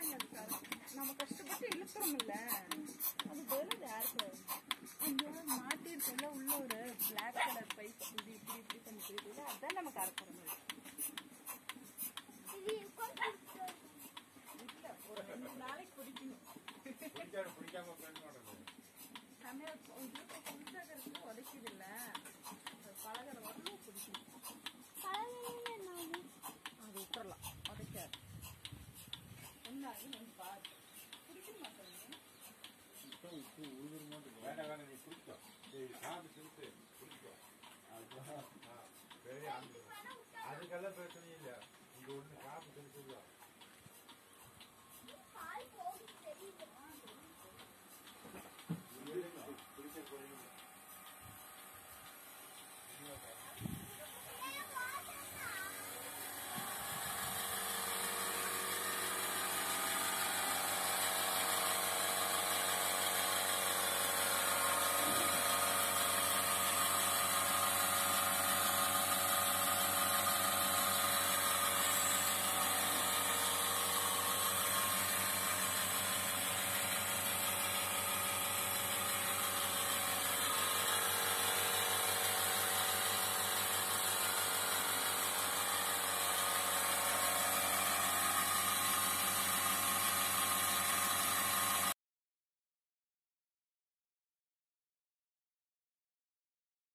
தாங்க இருக்காரு நம்ம கஷ்டப்பட்டு இழுக்கிறோம்ல அது பதில் யாருக்கு அந்த மாட்டிருக்கல உள்ள ஒரு பிளாக் கலர் பைப் இப்படி இப்படி இப்படி பண்ணி போயிட்டு அதான் நமக்கு அரைக்கிறோம் இது கொஞ்சம் இல்ல ஒரு ரெண்டு நாளைக்கு பிடிக்கணும் பிடிக்காம பிடிக்காம ஃப்ரெண்ட் மாட்டேங்குது சமையல் புதுசாகிறதுக்கு உதைக்குது இல்ல பழகிற வரலும் பிடிக்கணும் பழகுனீங்க நானு. அது விட்டுறலாம் உதைக்காது என்ன ஆகுது நீங்க பாரு பிடிக்க மாட்டேங்க வேண்டாம் வேண்டாம் நீ பிடிச்சோ சரி சாப்பிட்டு செலுத்து பிடிச்சோ அதுதான் ஆ, பெரிய ஆண்டு அதுக்கெல்லாம் பிரச்சனை இல்லை இங்க ஒன்று காப்பு செலுத்துதான்